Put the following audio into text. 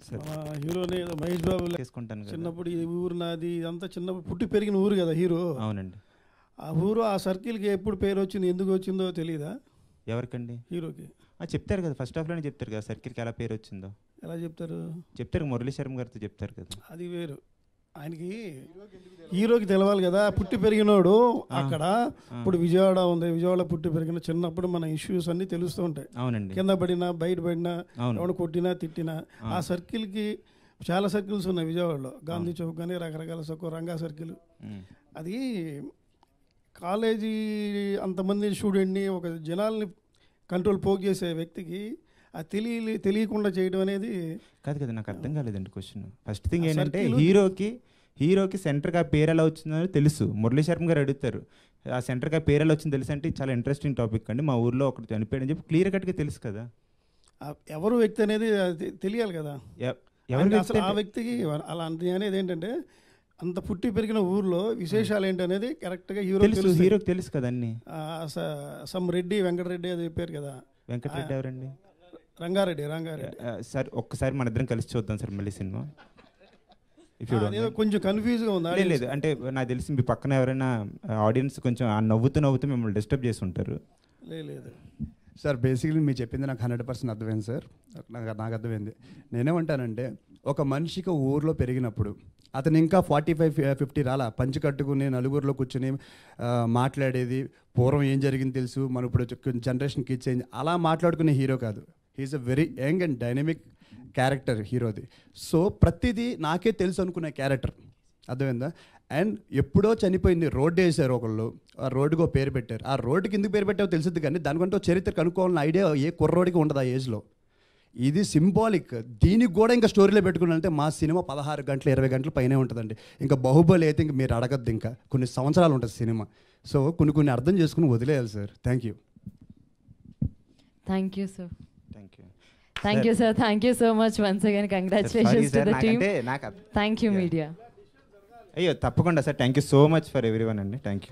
Sir మన హీరోని ఏదో మహేష్ బాబు లెక్క చేసుకుంటాను కదా చిన్నప్పుడు ఈ ఊరు నాది ఇదంతా చిన్నప్పుడు పుట్టి పెరిగిన ఊరు కదా హీరో అవునండి ఆ ఊరు ఆ సర్కిల్కి ఎప్పుడు పేరు వచ్చింది ఎందుకు వచ్చిందో తెలియదా ఎవరికండి హీరోకి ఆ, చెప్తారు కదా ఫస్ట్ హాఫ్లోనే చెప్తారు కదా సర్కిల్కి ఎలా పేరు వచ్చిందో ఎలా చెప్తారు చెప్తారు మురళీ శర్మ గారితో చెప్తారు కదా అది వేరు ఆయనకి హీరోకి తెలవాలి కదా పుట్టి పెరిగినోడు అక్కడ ఇప్పుడు విజయవాడ ఉంది విజయవాడ పుట్టి పెరిగిన చిన్నప్పుడు మన ఇష్యూస్ అన్నీ తెలుస్తూ ఉంటాయి అవునండి కింద పడినా బయట పడినా అవును ఎవడు కొట్టినా తిట్టినా ఆ సర్కిల్కి చాలా సర్కిల్స్ ఉన్నాయి విజయవాడలో గాంధీ చౌక్ కానీ రకరకాల సర్కిల్ రంగా సర్కిల్ ఉమ్. అది కాలేజీ అంతమంది స్టూడెంట్ని ఒక జనాల్ని కంట్రోల్ పోక్ చేసే వ్యక్తికి ఆ తెలియ తెలియకుండా చేయడం అనేది కాదు కదా నాకు అర్థం కాలేదండి క్వశ్చన్ ఫస్ట్ థింగ్ ఆ ఏంటంటే circle- హీరోకి హీరోకి సెంటర్కి ఆ పేరు ఎలా వచ్చిందో తెలుసు మురళీ శర్మ గారు అడుగుతారు ఆ సెంటర్కి ఆ పేరు ఎలా వచ్చిందో తెలుసు అంటే ఇది చాలా ఇంట్రెస్టింగ్ టాపిక్ అండి మా ఊర్లో ఒకటి చనిపోయాడు అని చెప్పి క్లియర్ కట్గా తెలుసు కదా ఆ ఎవరు వ్యక్తి అనేది అది తెలియాలి కదా ఎ- ఎవరి అంటే వ్యక్తి అసలు ఆ అంటే- వ్యక్తికి అలా అంత అనేది ఏంటంటే అంత పుట్టి పెరిగిన ఊర్లో విశేషాలు ఏంటి అనేది కరెక్ట్గా హీరో తెలుసు హీరోకి తెలుసు కదా అన్ని సమ్ రెడ్డి వెంకటరెడ్డి అది చెప్పారు కదా వెంకటరెడ్డి ఎవరండి రంగారెడ్డి రంగారెడ్డి ఆ, సార్ ఒక్కసారి మన ఇద్దరం కలిసి చూద్దాం సార్ మళ్ళీ సినిమా ఇఫ్ యూ అదేదో కొంచెం కన్ఫ్యూజ్గా ఉంది లేదు లేదు అంటే నాకు తెలిసి మీ పక్కన ఎవరైనా ఆడియన్స్ కొంచెం ఆ నవ్వుతూ నవ్వుతూ మిమ్మల్ని డిస్టర్బ్ చేసి ఉంటారు లేదు లేదు సార్ బేసిక్లీ మీరు చెప్పింది నాకు హండ్రెడ్ పర్సెంట్ అర్థమైంది సార్ నాకు నాకు అర్థమైంది నేనేమంటానంటే ఒక మనిషికి ఊర్లో పెరిగినప్పుడు అతను ఇంకా ఫార్టీ ఫైవ్ ఫిఫ్టీ రాలా పంచి కట్టుకుని నలుగురిలో కూర్చొని ఆ, మాట్లాడేది పూర్వం ఏం జరిగింది తెలుసు మన ఇప్పుడు జనరేషన్ కిడ్స్ ఏం అలా మాట్లాడుకునే హీరో కాదు he's a very young and dynamic character హీరోది సో ప్రతిదీ నాకే తెలుసు అనుకునే క్యారెక్టర్ అర్థమైందా అండ్ ఎప్పుడో చనిపోయింది రోడ్డు వేసారు ఒకళ్ళు ఆ రోడ్డుకు ఒక పేరు పెట్టారు ఆ రోడ్డుకి ఎందుకు పేరు పెట్టావో తెలుసుద్ది కానీ దానికంటే ఒక చరిత్ర కనుక్కోవాలన్న ఐడియా ఏ కుర్రోడికి ఉండదు ఆ ఏజ్లో ఇది సింబాలిక్ దీనికి కూడా ఇంకా స్టోరీలో పెట్టుకున్నారంటే మా సినిమా పదహారు గంటలు ఇరవై గంటల పైనే ఉంటుందండి ఇంకా బాహుబలి అయితే ఇంకా మీరు అడగద్దు ఇంకా కొన్ని సంవత్సరాలు ఉంటుంది సినిమా సో కొన్ని కొన్ని అర్థం చేసుకుని వదిలేయాలి sir thank you Thank you, sir. Thank you Thank you, sir. Thank you so much once again. Congratulations to the team. అంటే నాకు Thank you, Yeah. media. అయ్యో తప్పకుండా sir thank you so much for everyone అండి thank you